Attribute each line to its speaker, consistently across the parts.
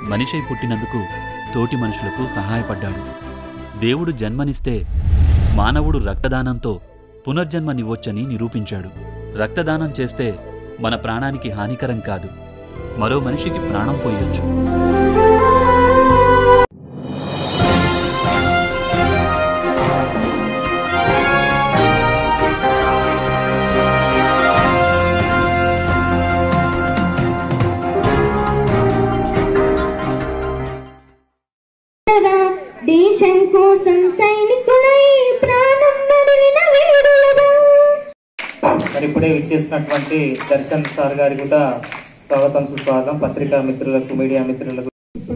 Speaker 1: మనిషై పుట్టినందుకు తోటి మనుషులకు సహాయపడ్డాడు దేవుడు జన్మనిస్తే మానవుడు రక్తదానంతో పునర్జన్మనివ్వొచ్చని నిరూపించాడు రక్తదానం చేస్తే మన ప్రాణానికి హానికరం కాదు మరో మనిషికి ప్రాణం పోయొచ్చు
Speaker 2: దేశం కోసం సైనికులై ప్రాణం వదిలిన వీరులరా
Speaker 3: మరి ఇప్పుడే ఇచ్చేసినటువంటి దర్శన్ సార్ గారి కూడా స్వాగతం సుస్వాగతం పత్రికా మిత్రులకు మీడియా మిత్రులకు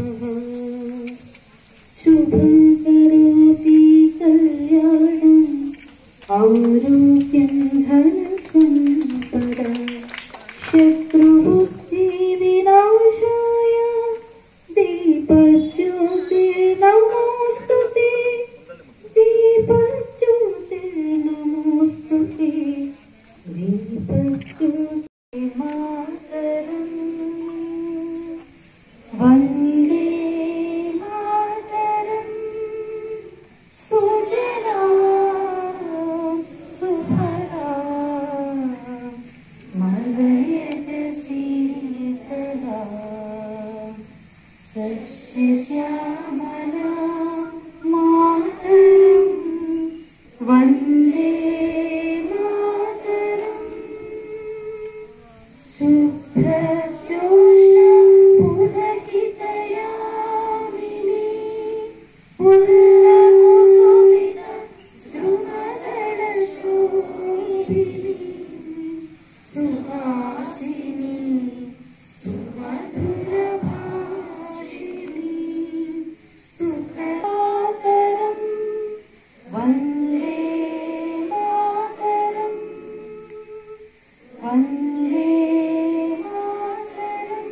Speaker 2: శుభం కరోతి కళ్యాణం ఆరోగ్యం ధన సంపద శత్రుముక్తి వినాశాయ దీపజ్యోతి నమోస్తుతే దీపజ్యోతి నమోస్తుతే దీపజ్యోతి మాతరం వందే మాతరం సుజలా సుఫలా మలయజ శీతలా సస్యశ్యామలా మాతరం వందే మాతరం శుభ్రజోషం పులకితయామిని ఉల్లకుసుమిత ద్రుమదళశోభిని సుహాసిని సుమధురభాషిణి సుఖాకరం వందే మాతరం వందే మాతరం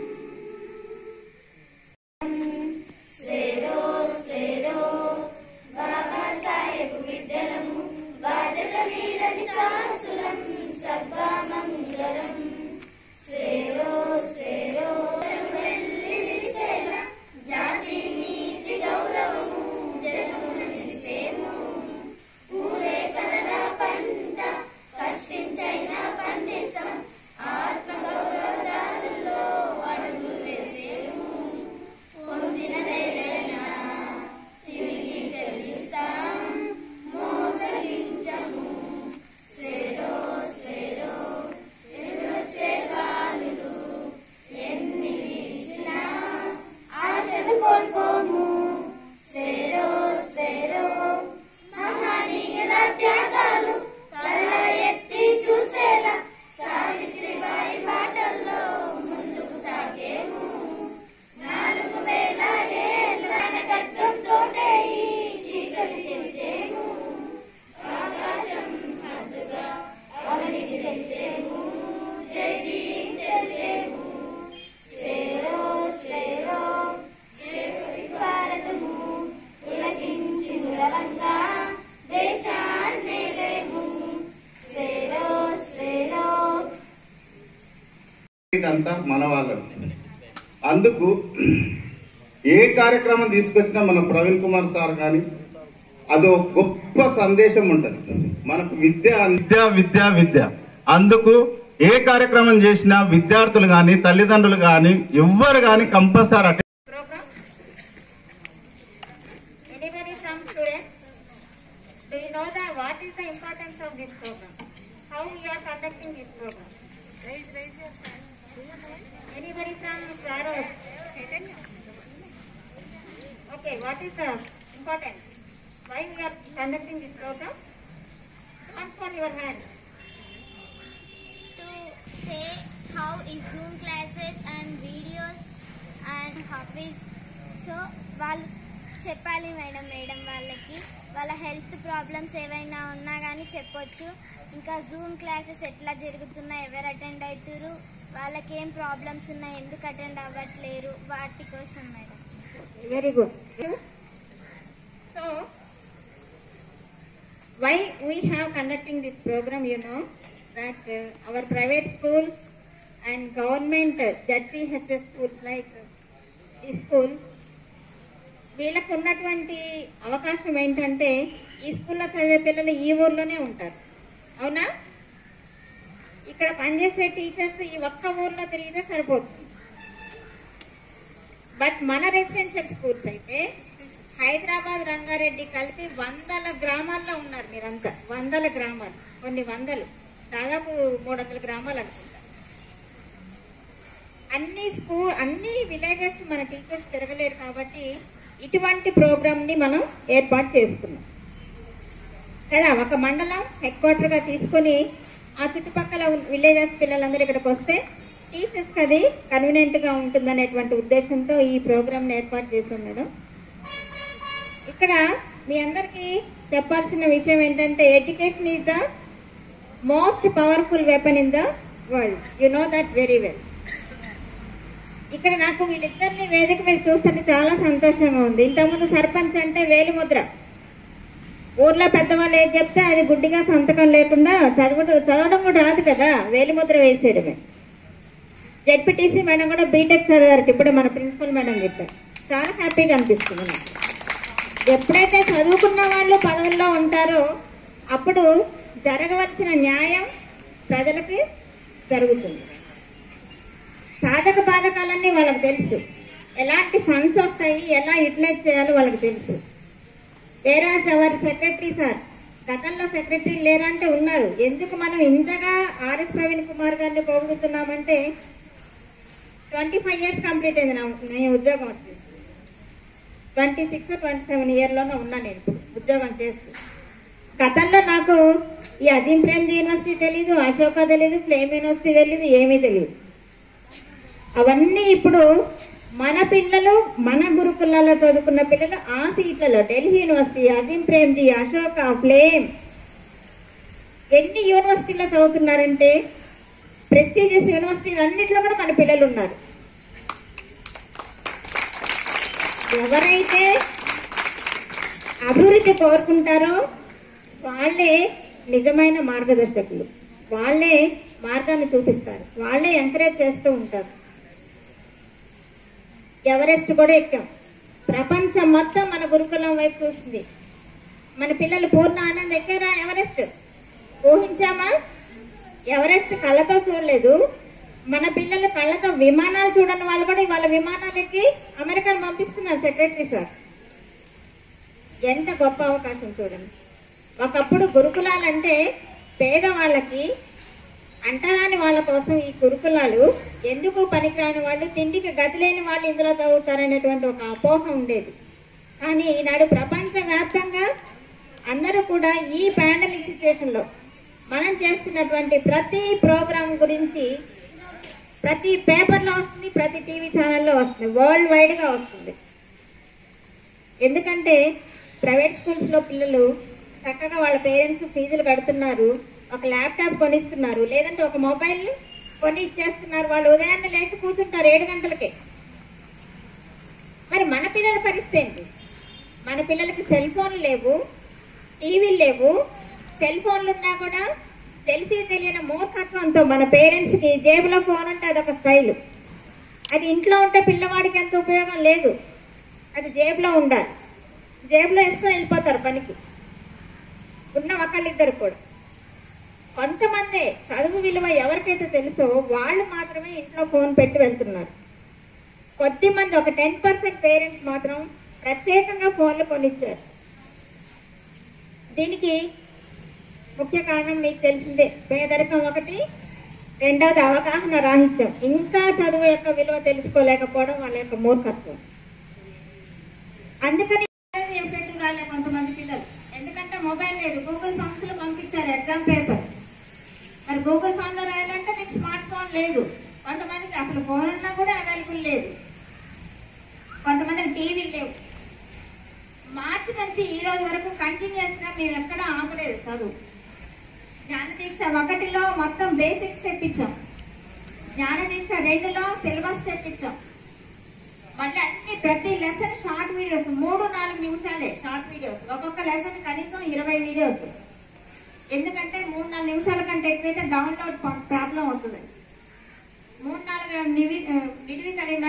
Speaker 4: అంతా మన వాళ్ళం అందుకు ఏ కార్యక్రమం తీసుకొచ్చినా మన ప్రవీణ్ కుమార్ సార్ కానీ అదో గొప్ప సందేశం ఉంటుంది మనకు విద్య విద్య విద్య విద్య అందుకు ఏ కార్యక్రమం చేసినా విద్యార్థులు కానీ తల్లిదండ్రులు కానీ ఎవ్వరు కానీ compulsory attend
Speaker 5: program? Anybody from students? Do you know that what is the importance of this program? How we are conducting this program? Raise, raise your hand. Anybody from Swaros? Okay, what is the importance? Why we are conducting this program? Answer on your hand.
Speaker 6: to say how is Zoom classes and videos and hobbies. So వాళ్ళు చెప్పాలి madam madam వాళ్ళకి వాళ్ళ health problems ఏవైనా ఉన్నా కానీ చెప్పొచ్చు ఇంకా Zoom classes ఎట్లా జరుగుతున్నాయి ఎవరు అటెండ్ అవుతారు వాళ్ళకి ఏం ప్రాబ్లమ్స్ ఉన్నాయి ఎందుకు అటెండ్ అవ్వట్లేరు వాటి కోసం madam
Speaker 5: Very good. So, why we have conducting this program, you know, that uh, our private schools and government uh, ZPHS schools like uh, ఈ స్కూల్ వీళ్ళకు ఉన్నటువంటి అవకాశం ఏంటంటే ఈ స్కూల్లో చదివే పిల్లలు ఈ ఊర్లోనే ఉంటారు అవునా ఇక్కడ పనిచేసే టీచర్స్ ఈ ఒక్క ఊర్లో తిరిగితే సరిపోతుంది బట్ మన రెసిడెన్షియల్ స్కూల్స్ అయితే హైదరాబాద్ రంగారెడ్డి కలిపి వందల గ్రామాల్లో ఉన్నారు మీరంతా వందల గ్రామాలు కొన్ని వందలు దాదాపు మూడు వందల గ్రామాలు అనుకుంటా అన్ని స్కూల్ అన్ని విలేజెస్ మన టీచర్స్ తిరగలేరు కాబట్టి ఇటువంటి ప్రోగ్రామ్ ని మనం ఏర్పాటు చేసుకున్నాం కదా ఒక మండలం హెడ్ క్వార్టర్ గా తీసుకొని ఆ చుట్టుపక్కల విలేజెస్ పిల్లలందరూ ఇక్కడికి వస్తే టీచర్స్ కి అది కన్వీనియంట్ గా ఉంటుందనేటువంటి ఉద్దేశంతో ఈ ప్రోగ్రామ్ ని ఏర్పాటు చేశాం మేడం ఇక్కడ మీ అందరికీ చెప్పాల్సిన విషయం ఏంటంటే education is the most powerful weapon in the world you know that very well ఇక్కడ నాకు వీళ్ళిద్దరిని వేదిక మీద చూస్తుంటే చాలా సంతోషంగా ఉంది ఇంతకుముందు సర్పంచ్ అంటే వేలిముద్ర ఊర్లో పెద్దవాళ్ళు ఏది చెప్తే అది గుడ్డిగా సంతకం లేకుండా చదవడం చదవడం కూడా రాదు కదా వేలిముద్ర వేసేయడమే జెడ్పీటీసీ మేడం కూడా బీటెక్ చదివారు ఇప్పుడే మన ప్రిన్సిపల్ మేడం చెప్పారు చాలా హ్యాపీగా అనిపిస్తుంది నాకు ఎప్పుడైతే చదువుకున్న వాళ్ళు పదవుల్లో ఉంటారో అప్పుడు జరగవలసిన న్యాయం ప్రజలకి జరుగుతుంది సాధక బాధకాలన్నీ వాళ్ళకి తెలుసు ఎలాంటి ఫండ్స్ వస్తాయి ఎలా యూటిలైజ్ చేయాలో వాళ్ళకి తెలుసు వేరే ఎవరి సెక్రటరీ సార్ గతంలో సెక్రటరీ లేరంటే ఉన్నారు ఎందుకు మనం ఇంతగా ఆర్ఎస్ ప్రవీణ్ కుమార్ గారిని పొగుడుతున్నామంటే ట్వంటీ ఫైవ్ ఇయర్స్ కంప్లీట్ అయింది నా నేను ఉద్యోగం వచ్చేసి ట్వంటీ సిక్స్ ట్వంటీ సెవెన్ ఇయర్లోనే ఉన్నా నేను ఇప్పుడు ఉద్యోగం చేస్తూ గతంలో నాకు ఈ అజీం ప్రేమ్జీ యూనివర్సిటీ తెలీదు అశోక తెలీదు ఫ్లేమ్ యూనివర్సిటీ తెలీదు ఏమీ తెలియదు అవన్నీ ఇప్పుడు మన పిల్లలు మన గురుకులాల్లో చదువుకున్న పిల్లలు ఆ సీట్లలో ఢిల్లీ యూనివర్సిటీ అజీం ప్రేమ్జీ అశోక ఫ్లేమ్ ఎన్ని యూనివర్సిటీలో చదువుతున్నారంటే ప్రెస్టీజియస్ యూనివర్సిటీలు అన్నింటిలో కూడా మన పిల్లలు ఉన్నారు ఎవరైతే అభివృద్ధి కోరుకుంటారో వాళ్ళే నిజమైన మార్గదర్శకులు వాళ్ళే మార్గాన్ని చూపిస్తారు వాళ్ళే ఎంకరేజ్ చేస్తూ ఉంటారు ఎవరెస్ట్ కూడా ఎక్కాం ప్రపంచం మొత్తం మన గురుకులం వైపు చూస్తుంది మన పిల్లలు పూర్ణ ఆనంద్ ఎక్కారా ఎవరెస్ట్ ఊహించామా ఎవరెస్ట్ కళ్ళతో చూడలేదు మన పిల్లలు కళ్ళతో విమానాలు చూడని వాళ్ళు కూడా ఇవాళ విమానాలు ఎక్కి అమెరికాను పంపిస్తున్నారు సెక్రటరీ సార్ ఎంత గొప్ప అవకాశం చూడండి ఒకప్పుడు గురుకులాలంటే పేదవాళ్ళకి అంటరాని వాళ్ళ కోసం ఈ గురుకులాలు ఎందుకు పనికిరాని వాళ్ళు తిండికి గతి లేని వాళ్ళు ఇందులో చదువుతారనేటువంటి ఒక అపోహ ఉండేది కానీ ఈనాడు ప్రపంచ వ్యాప్తంగా అందరూ కూడా ఈ పాండమిక్ సిచ్యువేషన్ లో మనం చేస్తున్నటువంటి ప్రతి ప్రోగ్రాం గురించి ప్రతి పేపర్లో వస్తుంది ప్రతి టీవీ ఛానల్లో వస్తుంది వరల్డ్ వైడ్ గా వస్తుంది ఎందుకంటే ప్రైవేట్ స్కూల్స్ లో పిల్లలు చక్కగా వాళ్ళ పేరెంట్స్ ఫీజులు కడుతున్నారు ఒక ల్యాప్టాప్ కొనిస్తున్నారు లేదంటే ఒక మొబైల్ కొని ఇచ్చేస్తున్నారు వాళ్ళు ఉదయాన్నే లేచి కూర్చుంటారు ఏడు గంటలకే మరి మన పిల్లల పరిస్థితి ఏంటి మన పిల్లలకి సెల్ ఫోన్లు లేవు టీవీలు లేవు సెల్ ఫోన్లు ఉన్నా కూడా తెలిసి తెలియని మూర్ఖత్వంతో మన పేరెంట్స్ కి జేబులో ఫోన్ ఉంటే అదొక స్టైల్ అది ఇంట్లో ఉంటే పిల్లవాడికి ఎంత ఉపయోగం లేదు అది జేబులో ఉండాలి జేబులో వేసుకొని వెళ్ళిపోతారు పనికి ఉన్న ఒకళ్ళిద్దరు కూడా కొంతమంది చదువు విలువ ఎవరికైతే తెలుసో వాళ్ళు మాత్రమే ఇంట్లో ఫోన్ పెట్టి వెళ్తున్నారు కొద్ది మంది ఒక టెన్ పర్సెంట్ పేరెంట్స్ మాత్రం ప్రత్యేకంగా ఫోన్లు కొనిచ్చారు దీనికి ముఖ్య కారణం మీకు తెలిసిందే పేదరికం ఒకటి రెండవది అవగాహన రాహిత్యం ఇంకా చదువు యొక్క విలువ తెలుసుకోలేకపోవడం వాళ్ళ యొక్క మూర్ఖత్వం అందుకని ఎఫెక్టివ్ రాలే కొంతమంది పిల్లలు ఎందుకంటే మొబైల్ లేదు గూగుల్ ఫామ్స్ లో పంపించారు ఎగ్జామ్ పేపర్ మరి గూగుల్ ఫామ్ లో రాయాలంటే మీకు స్మార్ట్ ఫోన్ లేదు కొంతమందికి అసలు ఫోన్ ఉన్నా కూడా అవైలబుల్ లేదు కొంతమందికి టీవీలు లేవు మార్చి నుంచి ఈ రోజు వరకు కంటిన్యూస్ గా మేము ఎక్కడ ఆపలేదు చదువు జ్ఞాన దీక్ష ఒకటిలో మొత్తం బేసిక్స్ తెప్పించాం జ్ఞాన దీక్ష రెండులో సిలబస్ తెప్పించాం మళ్ళీ అన్ని ప్రతి లెసన్ షార్ట్ వీడియోస్ మూడు నాలుగు నిమిషాలే షార్ట్ వీడియోస్ ఒక్కొక్క లెసన్ కనీసం ఇరవై వీడియోస్ ఎందుకంటే మూడు నాలుగు నిమిషాల కంటే ఎక్కువైతే డౌన్లోడ్ ప్రాబ్లం అవుతుంది మూడు నాలుగు నివి విడివి కలిగిన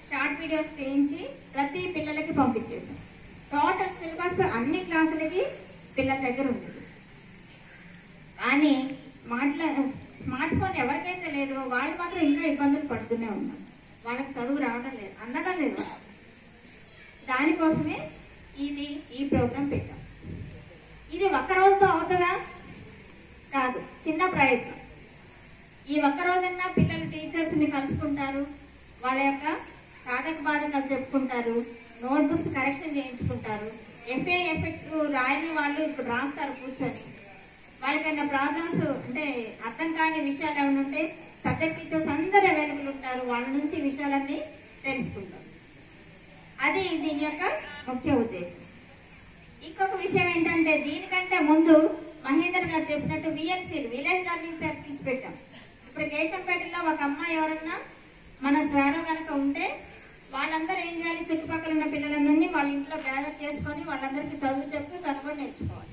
Speaker 5: షార్ట్ వీడియోస్ చేయించి ప్రతి పిల్లలకి పంపించేసాం టోటల్ సిలబస్ అన్ని క్లాసులకి పిల్లల దగ్గర ఉంది కానీ స్మార్ట్ స్మార్ట్ ఫోన్ ఎవరికైతే లేదో వాళ్ళు మాత్రం ఇంకా ఇబ్బందులు పడుతూనే ఉన్నారు వాళ్ళకి చదువు రావడం లేదు అందడం లేదు దానికోసమే ఇది ఈ ప్రోగ్రాం పెట్టాం ఇది ఒక్క రోజుతో అవుతుందా కాదు చిన్న ప్రయత్నం ఈ ఒక్క రోజన్నా పిల్లలు టీచర్స్ ని కలుసుకుంటారు వాళ్ళ యొక్క సాధక బాధకాలు చెప్పుకుంటారు నోట్బుక్స్ కరెక్షన్ చేయించుకుంటారు ఎఫ్ఏ ఎఫెక్ట్ రాయని వాళ్ళు ఇప్పుడు రాస్తారు కూర్చొని వాళ్ళకైనా ప్రాబ్లమ్స్ అంటే అర్థం కాని విషయాలు ఏమైనా ఉంటే సబ్జెక్ట్ టీచర్స్ అందరూ అవైలబుల్ ఉంటారు వాళ్ళ నుంచి ఈ విషయాలన్నీ తెలుసుకుంటారు అది దీని యొక్క ముఖ్య ఉద్దేశం ఇంకొక విషయం ఏంటంటే దీనికంటే ముందు మహేందర్ గారు చెప్పినట్టు విఎల్సీ విలేజ్ లర్నింగ్ సర్కిల్స్ పెట్టాం ఇప్పుడు కేశంపేటలో ఒక అమ్మాయి ఎవరన్నా మన సారో కనుక ఉంటే వాళ్ళందరూ ఏం చేయాలి చుట్టుపక్కల ఉన్న పిల్లలందరినీ వాళ్ళ ఇంట్లో గ్యాదర్ చేసుకొని వాళ్ళందరికీ చదువు చెప్తూ తను కూడా నేర్చుకోవాలి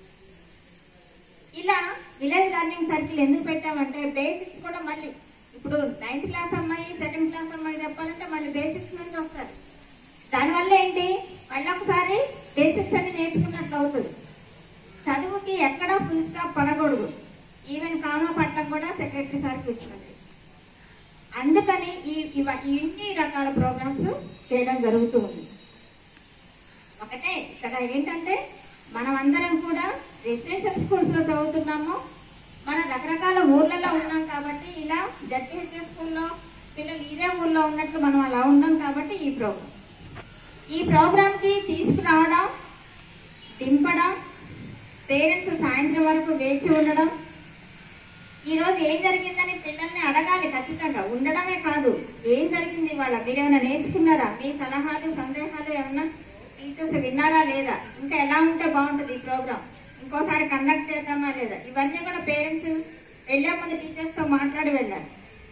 Speaker 5: ఇలా విలేజ్ లర్నింగ్ సర్కిల్ ఎందుకు పెట్టామంటే బేసిక్స్ కూడా మళ్ళీ ఇప్పుడు నైన్త్ క్లాస్ అమ్మాయి సెకండ్ క్లాస్ అమ్మాయి చెప్పాలంటే మళ్ళీ బేసిక్స్ నుంచి వస్తారు దానివల్ల ఏంటి మళ్ళీ ఒకసారి బేసిక్స్ అన్ని నేర్చుకున్నట్లు అవుతుంది చదువుకి ఎక్కడా ఫుల్ స్టాప్ పడకూడదు ఈవెన్ కామా పట్టం కూడా సెక్రటరీ సార్కి ఇచ్చినది అందుకని ఈ ఇవ- ఇన్ని రకాల ప్రోగ్రామ్స్ చేయడం జరుగుతూ ఉంది ఒకటే ఇక్కడ ఏంటంటే మనం అందరం కూడా రెసిడెన్షియల్ స్కూల్స్ లో చదువుతున్నాము మన రకరకాల ఊర్లలో ఉన్నాం కాబట్టి ఇలా జడ్పీహెచ్ఎస్ స్కూల్లో పిల్లలు ఇదే ఊర్లో ఉన్నట్లు మనం అలా ఉన్నాం కాబట్టి ఈ ప్రోగ్రామ్ ఈ ప్రోగ్రామ్ కి తీసుకురావడం దింపడం పేరెంట్స్ సాయంత్రం వరకు వేచి ఉండడం ఈ రోజు ఏం జరిగిందని పిల్లల్ని అడగాలి ఖచ్చితంగా ఉండడమే కాదు ఏం జరిగింది వాళ్ళ మీరేమైనా నేర్చుకున్నారా మీ సలహాలు సందేహాలు ఏమన్నా టీచర్స్ విన్నారా లేదా ఇంకా ఎలా ఉంటే బాగుంటుంది ఈ ప్రోగ్రామ్ ఇంకోసారి కండక్ట్ చేద్దామా లేదా ఇవన్నీ కూడా పేరెంట్స్ వెళ్లే ముందు టీచర్స్ తో మాట్లాడి వెళ్ళాలి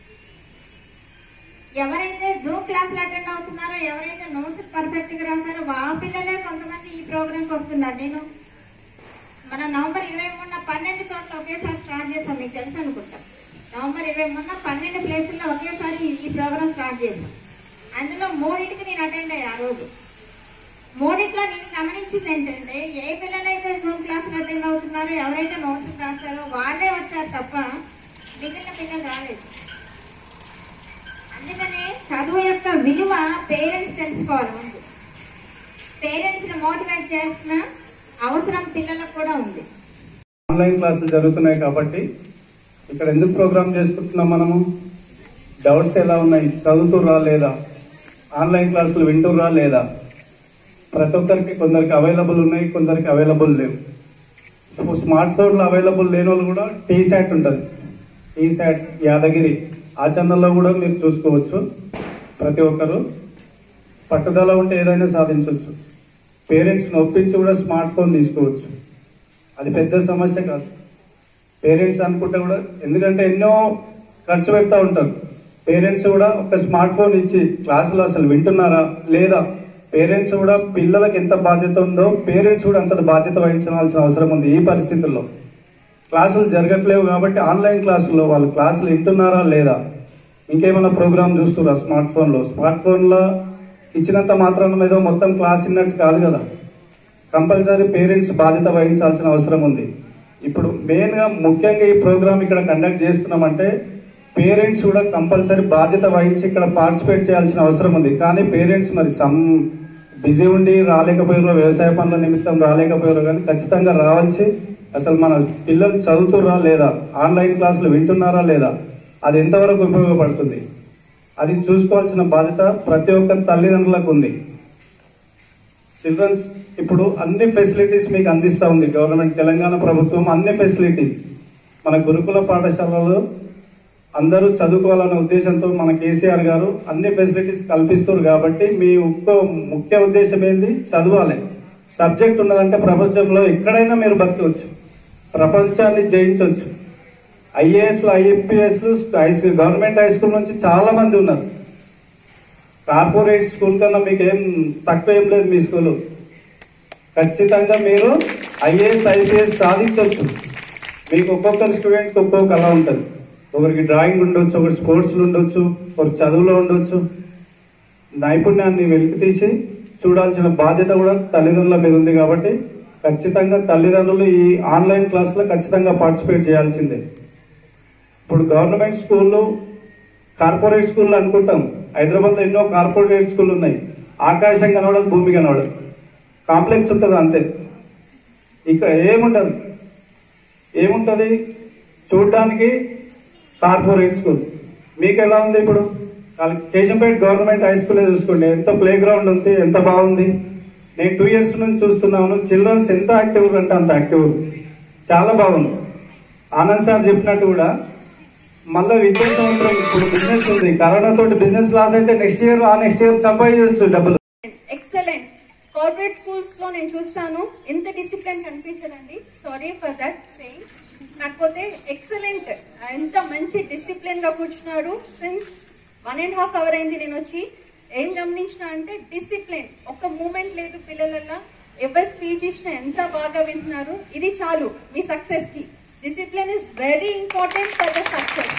Speaker 5: ఎవరైతే జూమ్ క్లాసులు అటెండ్ అవుతున్నారో ఎవరైతే నోట్స్ పర్ఫెక్ట్ గా రాస్తారో ఆ పిల్లలే కొంతమంది ఈ ప్రోగ్రామ్ కి వస్తున్నారు నేను మన నవంబర్ ఇరవై మూడున పన్నెండు చోట్ల ఒకేసారి స్టార్ట్ చేసాం మీకు తెలుసు అనుకుంటా నవంబర్ ఇరవై మూడున పన్నెండు ప్లేసుల్లో ఒకేసారి ఈ- ఈ ప్రోగ్రామ్ స్టార్ట్ చేసాం అందులో మూడింటికి నేను అటెండ్ అయ్యా ఆ రోజు మూడిట్లో నేను గమనించింది ఏంటంటే ఏ పిల్లలైతే జూమ్ క్లాసులు అటెండ్ అవుతున్నారో ఎవరైతే నోట్స్ రాస్తారో వాళ్ళే వచ్చారు తప్ప మిగిలిన పిల్లలు రాలేదు అందుకనే చదువు యొక్క విలువ పేరెంట్స్ తెలుసుకోవాలి ముందు పేరెంట్స్ ని మోటివేట్ చేసిన అవసరం పిల్లలకు కూడా ఉంది
Speaker 7: ఆన్లైన్ క్లాసులు జరుగుతున్నాయి కాబట్టి ఇక్కడ ఎందుకు ప్రోగ్రామ్ చేసుకుంటున్నాం మనము డౌట్స్ ఎలా ఉన్నాయి చదువుతురా లేదా ఆన్లైన్ క్లాసులు వింటురా లేదా ప్రతి ఒక్కరికి కొందరికి అవైలబుల్ ఉన్నాయి కొందరికి అవైలబుల్ లేవు ఇప్పుడు స్మార్ట్ ఫోన్లు అవైలబుల్ లేని వాళ్ళు కూడా టీ శాట్ ఉంటుంది టీ శాట్ యాదగిరి ఆ ఛానల్లో కూడా మీరు చూసుకోవచ్చు ప్రతి ఒక్కరు పట్టుదల ఉంటే ఏదైనా సాధించవచ్చు పేరెంట్స్ని ఒప్పించి కూడా స్మార్ట్ ఫోన్ తీసుకోవచ్చు అది పెద్ద సమస్య కాదు పేరెంట్స్ అనుకుంటే కూడా ఎందుకంటే ఎన్నో ఖర్చు పెడతా ఉంటారు పేరెంట్స్ కూడా ఒక స్మార్ట్ ఫోన్ ఇచ్చి క్లాసులో అసలు వింటున్నారా లేదా పేరెంట్స్ కూడా పిల్లలకి ఎంత బాధ్యత ఉందో పేరెంట్స్ కూడా అంత బాధ్యత వహించాల్సిన అవసరం ఉంది ఈ పరిస్థితుల్లో క్లాసులు జరగట్లేవు కాబట్టి ఆన్లైన్ క్లాసుల్లో వాళ్ళు క్లాసులు వింటున్నారా లేదా ఇంకేమైనా ప్రోగ్రామ్ చూస్తున్నారా స్మార్ట్ ఫోన్లో స్మార్ట్ ఫోన్లో ఇచ్చినంత మాత్రం ఏదో మొత్తం క్లాస్ విన్నట్టు కాదు కదా కంపల్సరీ పేరెంట్స్ బాధ్యత వహించాల్సిన అవసరం ఉంది ఇప్పుడు మెయిన్గా ముఖ్యంగా ఈ ప్రోగ్రామ్ ఇక్కడ కండక్ట్ చేస్తున్నామంటే పేరెంట్స్ కూడా కంపల్సరీ బాధ్యత వహించి ఇక్కడ పార్టిసిపేట్ చేయాల్సిన అవసరం ఉంది కానీ పేరెంట్స్ మరి సమ్ బిజీ ఉండి రాలేకపోయారో వ్యవసాయ పనుల నిమిత్తం రాలేకపోయారో కానీ ఖచ్చితంగా రావాల్సి అసలు మన పిల్లలు చదువుతురా లేదా ఆన్లైన్ క్లాసులు వింటున్నారా లేదా అది ఎంతవరకు ఉపయోగపడుతుంది అది చూసుకోవాల్సిన బాధ్యత ప్రతి ఒక్క తల్లిదండ్రులకు ఉంది చిల్డ్రన్స్ ఇప్పుడు అన్ని ఫెసిలిటీస్ మీకు అందిస్తా ఉంది గవర్నమెంట్ తెలంగాణ ప్రభుత్వం అన్ని ఫెసిలిటీస్ మన గురుకుల పాఠశాలలో అందరూ చదువుకోవాలనే ఉద్దేశంతో మన కేసీఆర్ గారు అన్ని ఫెసిలిటీస్ కల్పిస్తారు కాబట్టి మీ ఒక్క ముఖ్య ఉద్దేశం ఏంది చదవాలి సబ్జెక్ట్ ఉన్నదంటే ప్రపంచంలో ఎక్కడైనా మీరు బతకవచ్చు ప్రపంచాన్ని జయించవచ్చు ఐఏఎస్లు ఐఎఫ్పిఎస్లు గవర్నమెంట్ హై స్కూల్ నుంచి చాలా మంది ఉన్నారు కార్పొరేట్ స్కూల్ కన్నా మీకు ఏం తక్కువ ఏం లేదు మీ స్కూల్ ఖచ్చితంగా మీరు ఐఏఎస్ ఐపీఎస్ సాధించవచ్చు మీకు ఒక్కొక్కరి స్టూడెంట్కి ఒక్కొక్క కళ ఉంటుంది ఒకరికి డ్రాయింగ్ ఉండొచ్చు ఒకటి స్పోర్ట్స్లో ఉండొచ్చు ఒకటి చదువులో ఉండొచ్చు నైపుణ్యాన్ని వెలికితీసి చూడాల్సిన బాధ్యత కూడా తల్లిదండ్రుల మీద ఉంది కాబట్టి ఖచ్చితంగా తల్లిదండ్రులు ఈ ఆన్లైన్ క్లాసులో ఖచ్చితంగా పార్టిసిపేట్ చేయాల్సిందే ఇప్పుడు గవర్నమెంట్ స్కూళ్ళు కార్పొరేట్ స్కూళ్ళు అనుకుంటాం హైదరాబాద్లో ఎన్నో కార్పొరేట్ స్కూళ్ళు ఉన్నాయి ఆకాశం కనబడదు భూమి కనబడదు కాంప్లెక్స్ ఉంటుంది అంతే ఇక్కడ ఏముండదు ఏముంటుంది చూడడానికి కార్పొరేట్ స్కూల్ మీకు ఎలా ఉంది ఇప్పుడు వాళ్ళ- కేశంపేట గవర్నమెంట్ హై స్కూల్ చూసుకోండి ఎంత ప్లే గ్రౌండ్ ఉంది ఎంత బాగుంది నేను టూ ఇయర్స్ నుంచి చూస్తున్నాను చిల్డ్రన్స్ ఎంత యాక్టివ్ అంటే అంత యాక్టివ్ చాలా బాగుంది ఆనంద్ సార్ చెప్పినట్టు కూడా మళ్ళీ విద్యా సంవత్సరం ఇప్పుడు బిజినెస్ ఉంది కరోనా తోటి బిజినెస్ లాస్ అయితే నెక్స్ట్ ఇయర్ ఆ నెక్స్ట్ ఇయర్ సంపాదించవచ్చు డబ్బులు
Speaker 8: ఎక్సలెంట్ కార్పొరేట్ స్కూల్స్ లో నేను చూస్తాను ఇంత డిసిప్లిన్ కనిపించదండి సారీ ఫర్ దట్ సేయింగ్ కాకపోతే ఎక్సలెంట్ ఎంత మంచి డిసిప్లిన్ గా కూర్చున్నారు since one and half hour అయింది నేను వచ్చి ఏం గమనించిన అంటే డిసిప్లిన్ ఒక్క మూమెంట్ లేదు పిల్లలల్లా ఎవరు స్పీచ్ ఇచ్చినా ఎంత బాగా వింటున్నారు ఇది చాలు మీ సక్సెస్ కి discipline is very important for the success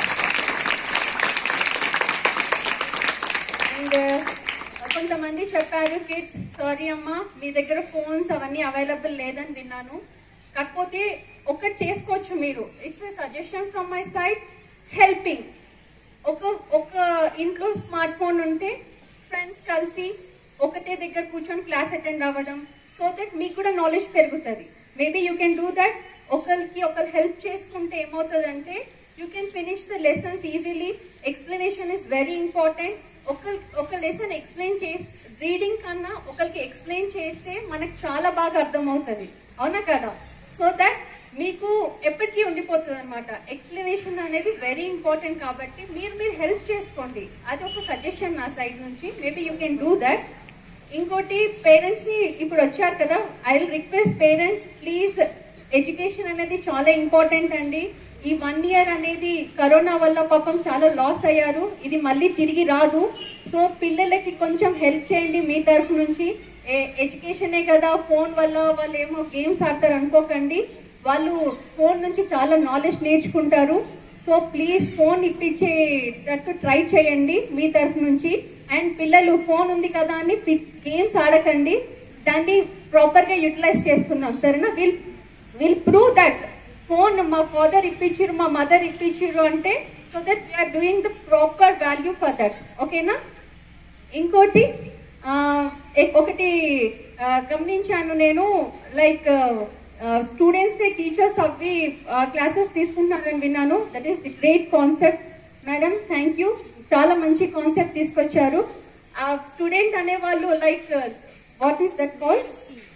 Speaker 8: and కొంతమంది చెప్పారు కిడ్స్ సారీ అమ్మా మీ దగ్గర ఫోన్స్ అవన్నీ అవైలబుల్ లేదని విన్నాను కాకపోతే ఒకటి చేసుకోవచ్చు మీరు it's a suggestion from my side helping ఒక ఒక ఇంట్లో స్మార్ట్ ఫోన్ ఉంటే ఫ్రెండ్స్ కలిసి ఒకటే దగ్గర కూర్చొని క్లాస్ అటెండ్ అవ్వడం సో దట్ మీకు కూడా నాలెడ్జ్ పెరుగుతుంది maybe you can do that ఒకరికి ఒకరు హెల్ప్ చేసుకుంటే ఏమవుతుందంటే you can finish the lessons easily explanation is very important ఒక ఒక లెసన్ ఎక్స్ప్లెయిన్ చేసి రీడింగ్ కన్నా ఒకరికి ఎక్స్ప్లెయిన్ చేస్తే మనకు చాలా బాగా అర్థమవుతుంది అవునా కదా సో దట్ మీకు ఎప్పటికీ ఉండిపోతుంది అనమాట ఎక్స్ప్లెనేషన్ అనేది వెరీ ఇంపార్టెంట్ కాబట్టి మీరు మీరు హెల్ప్ చేసుకోండి అది ఒక సజెషన్ నా సైడ్ నుంచి maybe you can do that ఇంకోటి పేరెంట్స్ ని ఇప్పుడు వచ్చారు కదా I will request parents please education అనేది చాలా ఇంపార్టెంట్ అండి ఈ వన్ ఇయర్ అనేది కరోనా వల్ల పాపం చాలా లాస్ అయ్యారు ఇది మళ్ళీ తిరిగి రాదు సో పిల్లలకి కొంచెం హెల్ప్ చేయండి మీ తరఫు నుంచి ఎడ్యుకేషనే కదా ఫోన్ వల్ల వాళ్ళు ఏమో గేమ్స్ ఆడతారు అనుకోకండి వాళ్ళు ఫోన్ నుంచి చాలా నాలెడ్జ్ నేర్చుకుంటారు సో ప్లీజ్ ఫోన్ ఇప్పించేటట్టు ట్రై చేయండి మీ తరఫు నుంచి అండ్ పిల్లలు ఫోన్ ఉంది కదా అని గేమ్స్ ఆడకండి దాన్ని ప్రాపర్ గా యూటిలైజ్ చేసుకుందాం సరేనా will will prove that phone మా ఫాదర్ ఇప్పించారు మా మదర్ ఇప్పించారు అంటే so that we are doing the proper value for that ఓకేనా ఇంకోటి ఆ, ఎ- ఒకటి ఆ, గమనించాను నేను లైక్ స్టూడెంట్స్ టీచర్స్ అవి క్లాసెస్ తీసుకుంటున్నారని విన్నాను that is the great concept madam thank you చాలా మంచి కాన్సెప్ట్ తీసుకొచ్చారు ఆ స్టూడెంట్ అనే వాళ్ళు like what is that called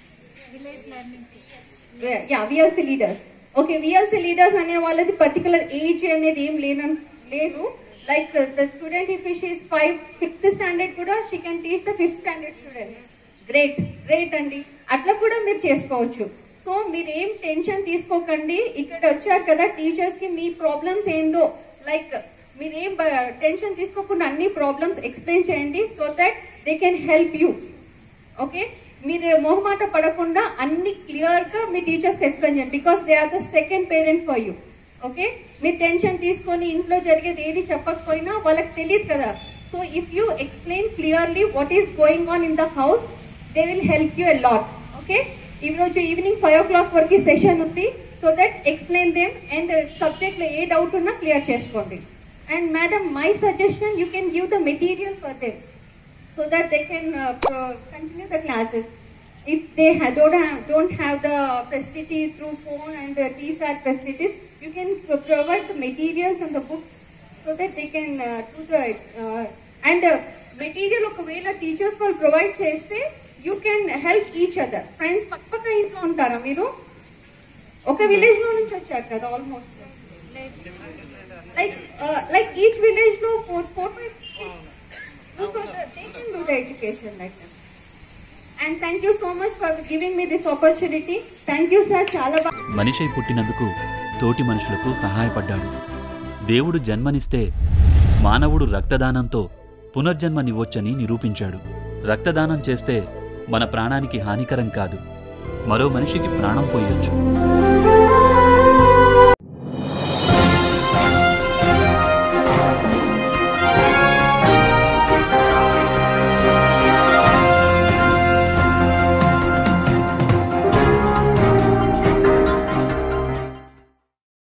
Speaker 8: yeah VLC leaders okay VLC leaders అనే వాళ్ళది పర్టికులర్ ఏజ్ అనేది ఏం లేన లేదు like the student if she's five fifth standard కూడా she can teach the fifth standard students great great అండి అట్లా కూడా మీరు చేసుకోవచ్చు సో మీరు ఏం టెన్షన్ తీసుకోకండి ఇక్కడ వచ్చారు కదా టీచర్స్ కి మీ ప్రాబ్లమ్స్ ఏందో లైక్ మీరేం టెన్షన్ తీసుకోకుండా అన్ని ప్రాబ్లమ్స్ ఎక్స్ప్లెయిన్ చేయండి so that they can help you okay మీరు మొహమాట పడకుండా అన్ని క్లియర్ గా మీ టీచర్స్ కి ఎక్స్ప్లెయిన్ చేయండి because they are the second parent for you okay మీరు టెన్షన్ తీసుకొని ఇంట్లో జరిగేది ఏది చెప్పకపోయినా వాళ్ళకి తెలియదు కదా so if you explain clearly what is going on in the house they will help you lot okay ఈ రోజు ఈవినింగ్ ఫైవ్ ఓ క్లాక్ వరకు సెషన్ ఉంది so that explain them and subject లో ఏ డౌట్ ఉన్నా క్లియర్ చేసుకోండి and madam my suggestion you can give the material for them so that they can uh, pro- continue the classes. If they ha- don't have don't have the facility through phone and uh, TSAT facilities, you can uh, provide the materials and the books so that they can uh, do the uh, and uh, material ఒకవేళ teachers వాళ్ళు provide చేస్తే you can help each other friends పక్క పక్క ఇంట్లో ఉంటారా మీరు ఒక village లో నుంచి వచ్చారు కదా almost like like each village లో four four five No, so the, they can do the education like that. And thank you so much for giving me this opportunity. Thank you, sir. చాలా బాగా
Speaker 1: మనిషై పుట్టినందుకు తోటి మనుషులకు సహాయపడ్డాడు దేవుడు జన్మనిస్తే మానవుడు రక్తదానంతో పునర్జన్మనివ్వొచ్చని నిరూపించాడు రక్తదానం చేస్తే మన ప్రాణానికి హానికరం కాదు మరో మనిషికి ప్రాణం పోయొచ్చు